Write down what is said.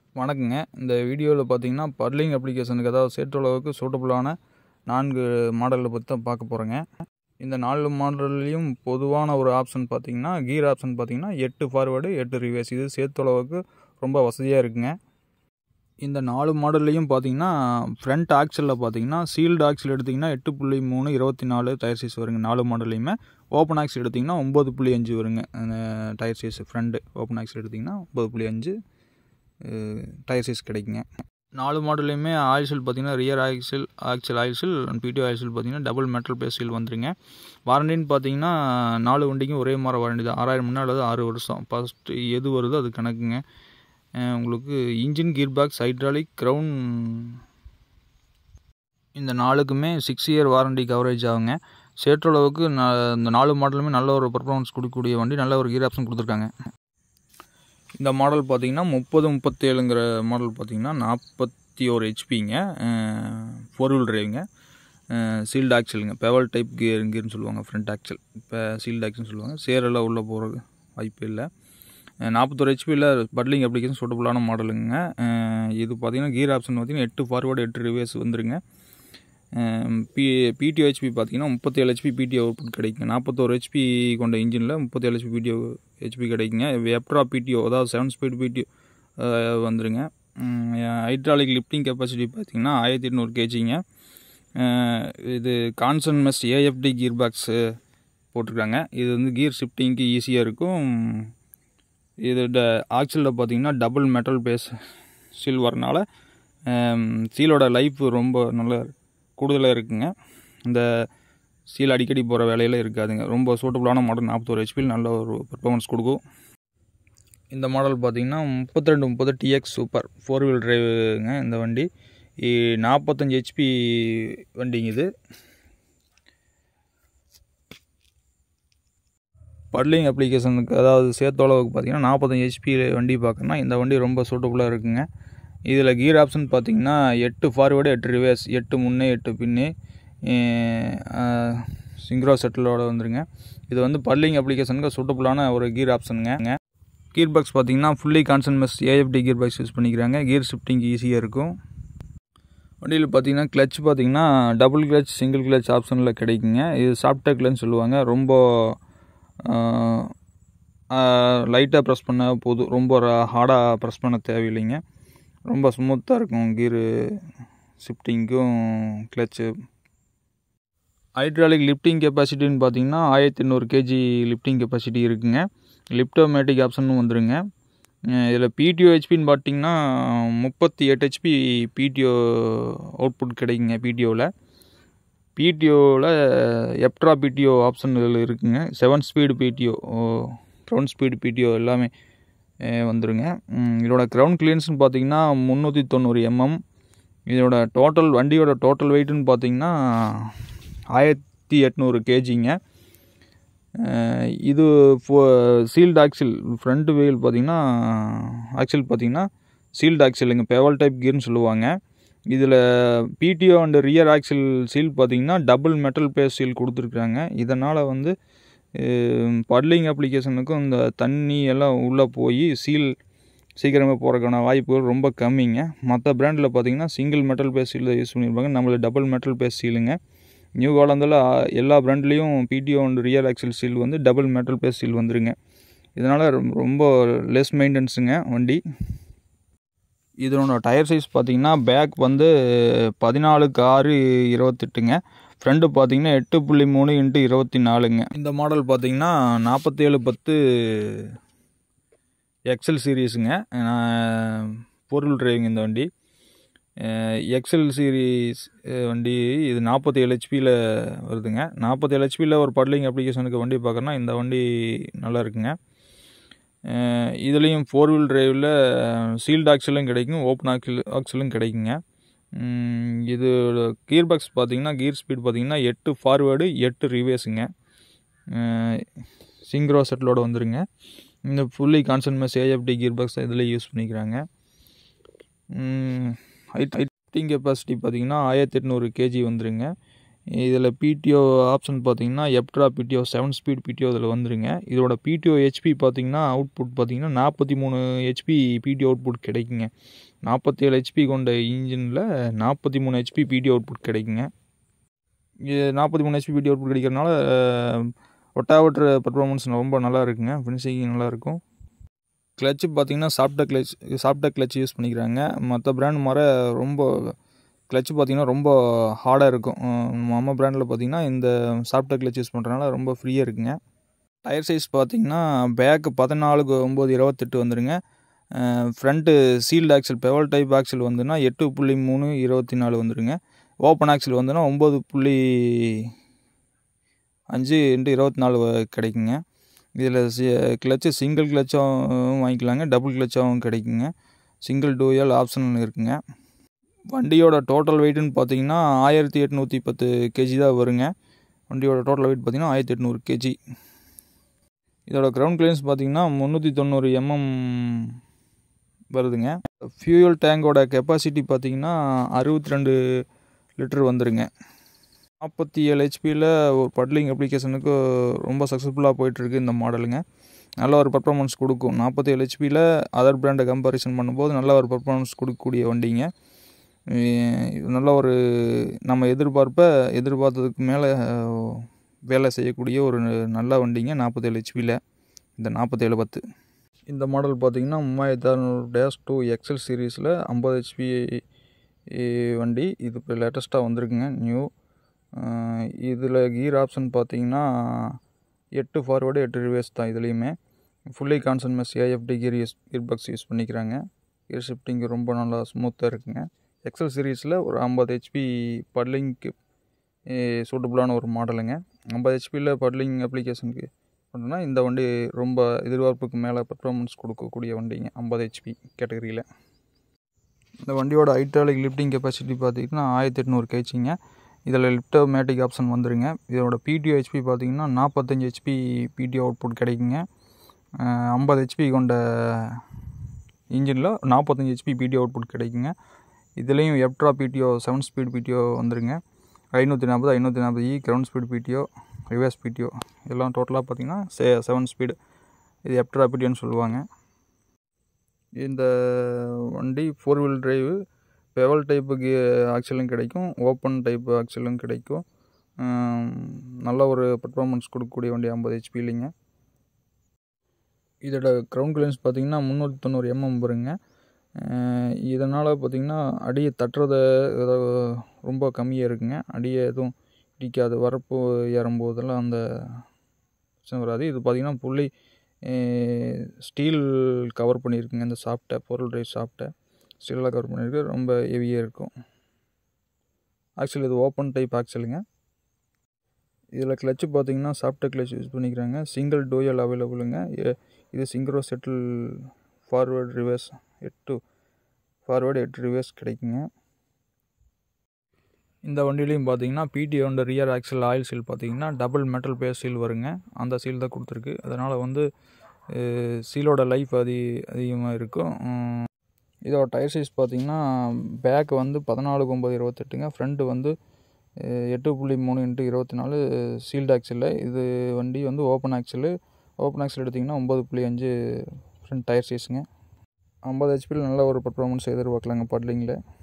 வணக்கங்க இந்த வீடியோவில் பார்த்தீங்கன்னா பர்லிங் அப்ளிகேஷனுக்கு அதாவது சேற்றளவுக்கு சூட்டபுளான நான்கு மாடலை பற்றி தான் பார்க்க போகிறேங்க இந்த நாலு மாடல்லையும் பொதுவான ஒரு ஆப்ஷன் பார்த்தீங்கன்னா கீர் ஆப்ஷன் பார்த்தீங்கன்னா எட்டு ஃபார்வேர்டு எட்டு ரிவர்ஸ் இது சேத்தளவுக்கு ரொம்ப வசதியாக இருக்குங்க இந்த நாலு மாடல்லையும் பார்த்தீங்கன்னா ஃப்ரண்ட் ஆக்சலில் பார்த்தீங்கன்னா சீல்டு ஆக்சல் எடுத்திங்கன்னா எட்டு புள்ளி மூணு இருபத்தி நாலு டயர் சைஸ் வருங்க நாலு மாடல்லையுமே ஓப்பன் ஆக்சல் எடுத்திங்கன்னா ஒம்பது புள்ளி அஞ்சு வருங்க அந்த tyre size front open axle எடுத்திங்கன்னா ஒம்பது புள்ளி அஞ்சு டயர் சைஸ் கிடைக்குங்க நாலு மாடல்லையுமே ஆயில் சீல் பார்த்தீங்கன்னா rear oil seal axle oil seal PTO oil seal பார்த்தீங்கன்னா டபுள் மெட்டல் பேஸ் சீல் வந்துருங்க வாரண்டின்னு பார்த்தீங்கன்னா நாலு வண்டிக்கும் ஒரே மாதிரி வாரண்டி தான் ஆறாயிரம் மணி அல்லது ஆறு வருஷம் ஃபஸ்ட்டு எது வருதோ அது கணக்குங்க உங்களுக்கு engine gear box hydraulic crown இந்த நாலுக்குமே சிக்ஸ் இயர் வாரண்டி கவரேஜ் ஆகுங்க சேற்றளவுக்கு இந்த நாலு மாடலுமே நல்ல ஒரு பர்ஃபார்மன்ஸ் கொடுக்கக்கூடிய வண்டி நல்ல ஒரு கீர் ஆப்ஷன் கொடுத்துருக்காங்க இந்த மாடல் பார்த்தீங்கன்னா முப்பது முப்பத்தேழுங்கிற மாடல் பார்த்தீங்கன்னா நாற்பத்தி ஒரு ஹெச்பிங்க ஃபோர் வீல் டிரைவுங்க சீல்டு ஆக்சலுங்க பெவல் டைப் கியர் கீர்னு சொல்லுவாங்க ஃப்ரண்ட் ஆக்சல் இப்போ சீல்டு ஆக்சல்னு சொல்லுவாங்க சேரெல்லாம் உள்ளே போகிறது வாய்ப்பு இல்லை நாற்பத்தொரு ஹெச்பியில் பட்லிங் அப்ளிகேஷன் சூட்டபுளான மாடலுங்க இது பார்த்தீங்கன்னா கீர் ஆப்ஷன் பார்த்தீங்கன்னா எட்டு ஃபார்வேர்டு எட்டு ரிவேர்ஸ் வந்துருங்க பி பிடிஓ ஹெச்பி பார்த்தீங்கன்னா முப்பத்தேழு ஹெச்பி பிடிஓ அவுட்புட் கிடைக்குங்க நாற்பத்தோரு ஹெச்பி கொண்ட இன்ஜினில் முப்பத்தேழு ஹெச்பி பிடிஓ ஹெச்பி கிடைக்குங்க எப்ட்ரா பிடிஓ அதாவது செவன் ஸ்பீட் பிடிஓ வந்துருங்க ஹைட்ராலிக் லிஃப்டிங் கெப்பாசிட்டி பார்த்தீங்கன்னா ஆயிரத்தி எட்நூறு கேஜிங்க இது கான்சன் மெஸ்ட் ஏஎஃப்டி கீர் பாக்ஸு போட்டிருக்காங்க இது வந்து கீர் ஷிஃப்டிங்க்கு ஈஸியாக இருக்கும் இது ஆக்சலில் பார்த்தீங்கன்னா டபுள் மெட்டல் பேஸ் சீல் வரனால சீலோட லைஃப் ரொம்ப நல்ல கூடுதலாக இருக்குங்க இந்த சீல் அடிக்கடி போகிற வேலையில் இருக்காதுங்க ரொம்ப சூட்டபுளான மாடல் நாற்பத்தோரு ஹெச்பியில் நல்ல ஒரு பர்ஃபார்மன்ஸ் கொடுக்கும் இந்த மாடல் பார்த்திங்கன்னா முப்பத்தி ரெண்டு முப்பது டிஎக்ஸ் சூப்பர் ஃபோர் வீல் டிரைவுங்க இந்த வண்டி நாற்பத்தஞ்சு ஹெச்பி வண்டிங்க இது பட்லிங் அப்ளிகேஷனுக்கு அதாவது சேர்த்தளவுக்கு பார்த்தீங்கன்னா நாற்பத்தஞ்சு ஹெச்பி வண்டி பார்க்கணுன்னா இந்த வண்டி ரொம்ப சூட்டபுளாக இருக்குங்க இதில் கீர் ஆப்ஷன் பார்த்தீங்கன்னா எட்டு ஃபார்வேர்டு எட்டு ரிவர்ஸ் எட்டு முன்னே எட்டு பின்னே சிங்க்ரோ செட்டிலோட வந்துருங்க இது வந்து பட்லிங் அப்ளிகேஷனுக்கு சூட்டபுளான ஒரு கீர் ஆப்ஷனுங்க கீர் பாக்ஸ் பார்த்தீங்கன்னா fully constant mesh AFT gear box use பண்ணிக்கிறாங்க கீர் ஷிஃப்டிங் ஈஸியாக இருக்கும் வண்டியில் பார்த்தீங்கன்னா கிளச் பார்த்தீங்கன்னா டபுள் கிளச் சிங்கிள் கிளச் ஆப்ஷனில் கிடைக்குங்க இது சாஃப்டேக்லன்னு சொல்லுவாங்க ரொம்ப லைட்டாக ப்ரெஸ் பண்ண போதும் ரொம்ப ஹார்டாக ப்ரெஸ் பண்ண தேவையில்லைங்க ரொம்ப ஸ்மூத்தாக இருக்கும் கீரு ஷிஃப்டிங்க்கும் கிளச்சு ஹைட்ராலிக் லிஃப்டிங் கெப்பாசிட்டின்னு பார்த்தீங்கன்னா ஆயிரத்தி எண்ணூறு கேஜி லிஃப்டிங் கெப்பாசிட்டி இருக்குங்க லிஃப்டோமேட்டிக் ஆப்ஷனும் வந்துருங்க இதில் பிடிஓ ஹெச்பின்னு பார்த்தீங்கன்னா முப்பத்தி எட்டு ஹெச்பி பிடிஓ அவுட்புட் கிடைக்குங்க பிடிஓவில் பிடிஓவில் எப்ட்ரா பிடிஓ ஆப்ஷன் இதில் இருக்குங்க seven speed PTO ground speed PTO எல்லாமே வந்துருங்க இதோட க்ரௌண்ட் கிளியன்ஸ்னு பார்த்தீங்கன்னா முந்நூற்றி தொண்ணூறு எம்எம் இதோட டோட்டல் வண்டியோட டோட்டல் வெயிட்டுன்னு பார்த்தீங்கன்னா ஆயிரத்தி எட்நூறு கேஜிங்க இது four sealed axle front wheel பார்த்தீங்கன்னா ஆக்சில் பார்த்தீங்கன்னா சீல்டு ஆக்சிலுங்க பெவல் டைப் கீர்னு சொல்லுவாங்க இதில் PTO and rear axle seal பார்த்தீங்கன்னா டபுள் மெட்டல் பேஸ் சீல் கொடுத்துருக்குறாங்க இதனால் வந்து பட்லிங் அப்ளிகேஷனுக்கும் இந்த தண்ணி எல்லாம் உள்ளே போய் சீல் சீக்கிரமாக போகிறதுக்கான வாய்ப்புகள் ரொம்ப கம்மிங்க மற்ற பிராண்டில் பார்த்தீங்கன்னா single metal face seal use பண்ணியிருப்பாங்க நம்மளுக்கு டபுள் மெட்டல் பேஸ் சீலுங்க நியூ காலந்தில் எல்லா பிராண்ட்லேயும் PTO and rear axle seal வந்து டபுள் மெட்டல் பேஸ் சீல் வந்துருங்க இதனால் ரொம்ப லெஸ் மெயின்டெனன்ஸுங்க வண்டி இதனோட டயர் சைஸ் பார்த்தீங்கன்னா பேக் வந்து பதினாலுக்கு ஆறு இருபத்தெட்டுங்க ஃப்ரண்ட்டு பார்த்தீங்கன்னா எட்டு புள்ளி மூணு இன்ட்டு இருபத்தி நாலுங்க இந்த மாடல் பார்த்தீங்கன்னா நாற்பத்தேழு பத்து எக்ஸல் சீரீஸுங்க பொருள் டிரைவிங் இந்த வண்டி எக்ஸல் சீரீஸ் வண்டி இது நாற்பத்தேழு ஹெச்பியில் வருதுங்க நாற்பத்தேழு ஹெச்பியில் ஒரு பட்லிங் அப்ளிகேஷனுக்கு வண்டி பார்க்குறோன்னா இந்த வண்டி நல்லா இருக்குங்க இதுலேயும் ஃபோர் வீல் டிரைவில் சீல்டு ஆக்சலும் கிடைக்கும் ஓப்பன் ஆக்சல் ஆக்சலும் கிடைக்குங்க இது கீர் பாக்ஸ் பார்த்தீங்கன்னா கீர் ஸ்பீட் பார்த்தீங்கன்னா எட்டு ஃபார்வேர்டு எட்டு ரிவேஸுங்க சிங்க்ரோ செட்டிலோட வந்துருங்க இந்த fully constant mesh AFT gear box இதில் யூஸ் பண்ணிக்கிறாங்க ஹைட் ஹைட்டிங் கெப்பாசிட்டி பார்த்தீங்கன்னா ஆயிரத்தி எட்நூறு கேஜி வந்துருங்க இதில் பிடிஓ ஆப்ஷன் பார்த்தீங்கன்னா எப்ட்ரா பிடிஓ செவன் ஸ்பீட் பிடிஓ இதில் வந்துருங்க இதோட பிடிஓ ஹெச்பி பார்த்தீங்கன்னா அவுட்புட் பார்த்தீங்கன்னா நாற்பத்தி மூணு ஹெச்பி பிடிஓ அவுட்புட் கிடைக்குங்க நாற்பத்தி ஏழு ஹெச்பி கொண்ட இன்ஜினில் நாற்பத்தி மூணு ஹெச்பி பிடிஓ அவுட்புட் கிடைக்குங்க இது நாற்பத்தி மூணு ஹெச்பி பிடிஓ அவுட்புட் கிடைக்கிறனால ஒட்டாவற்ற பர்ஃபார்மன்ஸ் ரொம்ப நல்லா இருக்குங்க ஃபினிஷிங் நல்லாயிருக்கும் கிளச்சு பார்த்தீங்கன்னா சாஃப்டாக கிளச் சாஃப்டாக கிளச் யூஸ் பண்ணிக்கிறாங்க மற்ற பிராண்ட் மாதிரி ரொம்ப கிளச்சு பார்த்தீங்கன்னா ரொம்ப ஹார்டாக இருக்கும் நம்ம பிராண்டில் பார்த்தீங்கன்னா இந்த சாஃப்டாக கிளச் யூஸ் பண்ணுறதுனால ரொம்ப ஃப்ரீயாக இருக்குங்க டயர் சைஸ் பார்த்தீங்கன்னா பேக்கு பதினாலுக்கு ஒம்பது இருபத்தெட்டு வந்துருங்க front sealed axle bevel type axle வந்துன்னா எட்டு புள்ளி மூணு இருபத்தி நாலு வந்துருங்க ஓப்பன் ஆக்சல் வந்துன்னா ஒம்பது புள்ளி அஞ்சு இன்ட்டு இருபத்தி நாலு கிடைக்குங்க இதில் சி கிளச்சு சிங்கிள் கிளச்சாகவும் வாங்கிக்கலாங்க டபுள் கிளச்சாகவும் கிடைக்குங்க சிங்கிள் டூயல் ஆப்ஷன் இருக்குங்க வண்டியோட டோட்டல் வெயிட்டுன்னு பார்த்தீங்கன்னா ஆயிரத்தி எட்நூற்றி பத்து கேஜி தான் வருங்க வண்டியோட டோட்டல் வெயிட் பார்த்தீங்கன்னா ஆயிரத்தி எட்நூறு கேஜி இதோட கிரவுண்ட் கிளியன்ஸ் பார்த்தீங்கன்னா முந்நூற்றி தொண்ணூறு எம்எம் வருதுங்க ஃபியூயல் டேங்கோட கெப்பாசிட்டி பார்த்தீங்கன்னா அறுபத்தி ரெண்டு லிட்டர் வந்துருங்க நாற்பத்தி ஏழு ஹெச்பியில் ஒரு பட்லிங் அப்ளிகேஷனுக்கு ரொம்ப சக்ஸஸ்ஃபுல்லாக போயிட்டுருக்கு இந்த மாடலுங்க நல்ல ஒரு பர்ஃபார்மன்ஸ் கொடுக்கும் நாற்பத்தி ஏழு ஹெச்பியில் அதர் பிராண்டை கம்பேரிசன் பண்ணும்போது நல்ல ஒரு பர்ஃபார்மன்ஸ் கொடுக்கக்கூடிய வண்டிங்க நல்ல ஒரு நம்ம எதிர்பார்ப்பை எதிர்பார்த்ததுக்கு மேலே வேலை செய்யக்கூடிய ஒரு நல்ல வண்டிங்க நாற்பத்தேழு ஹெச்பியில் இந்த நாற்பத்தேழு பத்து இந்த மாடல் பார்த்திங்கன்னா மூவாயிரத்தி அறநூறு டேஷ் டூ எக்ஸல் சீரீஸில் ஐம்பது ஹெச்பி வண்டி இது இப்போ லேட்டஸ்ட்டாக வந்திருக்குங்க நியூ இதில் கீர் ஆப்ஷன் பார்த்தீங்கன்னா எட்டு ஃபார்வேர்டு எட்டு ரிவர்ஸ் தான் இதுலேயுமே fully constant mesh AFT gear use gear box use பண்ணிக்கிறாங்க கீர் ஷிஃப்டிங் ரொம்ப நல்லா ஸ்மூத்தாக இருக்குங்க எக்ஸல் சீரீஸில் ஒரு ஐம்பது ஹெச்பி பட்லிங்க்கு சூட்டபுளான ஒரு மாடலுங்க ஐம்பது ஹெச்பியில் பட்லிங் அப்ளிகேஷனுக்கு பண்ணோன்னா இந்த வண்டி ரொம்ப எதிர்பார்ப்புக்கு மேலே பர்ஃபார்மன்ஸ் கொடுக்கக்கூடிய வண்டிங்க ஐம்பது ஹெச்பி கேட்டகரியில் இந்த வண்டியோட ஹைட்ராலிக் லிஃப்டிங் கெப்பாசிட்டி பார்த்திங்கன்னா ஆயிரத்தி எட்நூறு கேச்சிங்க இதில் லிப்டோமேட்டிக் ஆப்ஷன் வந்துருங்க இதோட பிடிஓ ஹெச்பி பார்த்தீங்கன்னா நாற்பத்தஞ்சு ஹெச்பி பிடிஓ அவுட்புட் கிடைக்குங்க ஐம்பது ஹெச்பி கொண்ட இன்ஜினில் நாற்பத்தஞ்சு ஹெச்பி பிடிஓ அவுட்புட் கிடைக்குங்க இதுலேயும் எப்ட்ரா பிடிஓ செவன் ஸ்பீட் பிடிஓ வந்துருங்க ஐநூற்றி நாற்பது ஐநூற்றி நாற்பது இ ground speed PTO reverse PTO இதெல்லாம் டோட்டலாக பார்த்தீங்கன்னா செ செவன் ஸ்பீடு இது எப்ட்ரா பிடிஓன்னு சொல்லுவாங்க இந்த வண்டி ஃபோர் வீல் டிரைவு பெவல் டைப்புக்கு ஆக்சலும் கிடைக்கும் ஓப்பன் டைப் ஆக்சலும் கிடைக்கும் நல்ல ஒரு பர்ஃபார்மன்ஸ் கொடுக்கக்கூடிய வண்டி ஐம்பது ஹெச்பி இல்லைங்க இதோட க்ரௌண்ட் கிளியன்ஸ் பார்த்திங்கன்னா முந்நூற்றி தொண்ணூறு எம்எம் வருங்க இதனால் பார்த்திங்கன்னா அடியை தட்டுறத ரொம்ப கம்மியாக இருக்குங்க அடியை எதுவும் இடிக்காது வரப்பு ஏறும்போதெல்லாம் அந்த பிரச்சனை வராது இது பார்த்திங்கன்னா புள்ளி ஸ்டீல் கவர் பண்ணியிருக்குங்க இந்த சாப்பிட்ட பொருள் ட்ரைவ் சாப்பிட்ட ஸ்டீலில் கவர் பண்ணியிருக்கு ரொம்ப ஹெவியாக இருக்கும் ஆக்சுவலி இது ஓப்பன் டைப் ஆக்சுவலுங்க இதில் கிளச்சு பார்த்தீங்கன்னா சாஃப்ட்வேர் கிளச் யூஸ் பண்ணிக்கிறாங்க சிங்கிள் டோயல் அவைலபிளுங்க இது சிங்க்ரோ செட்டில் ஃபார்வேர்டு ரிவர்ஸ் எட்டு ஃபார்வேர்டு எட்டு ரிவர்ஸ் கிடைக்குங்க இந்த வண்டிலையும் பார்த்தீங்கன்னா பிடிஓட ரியர் ஆக்சல் ஆயில் சீல் பார்த்தீங்கன்னா டபுள் மெட்டல் பேஸ் சீல் வருங்க அந்த சீல் தான் கொடுத்துருக்கு அதனால் வந்து சீலோட லைஃப் அதி அதிகமாக இருக்கும் இதோட டயர் சைஸ் பார்த்தீங்கன்னா பேக் வந்து பதினாலு ஒம்பது இருபத்தெட்டுங்க ஃப்ரண்ட்டு வந்து எட்டு புள்ளி மூணு இன்ட்டு இருபத்தி நாலு சீல்டு ஆக்சலில் இது வண்டி வந்து ஓப்பன் ஆக்சலு ஓப்பன் ஆக்சல் எடுத்திங்கன்னா ஒம்பது புள்ளி அஞ்சு ஃப்ரண்ட் டயர் சைஸுங்க ஐம்பது ஹெச்பியில் நல்ல ஒரு பர்ஃபார்மன்ஸ் எதிர்பார்க்கலாங்க பட்லிங்கில்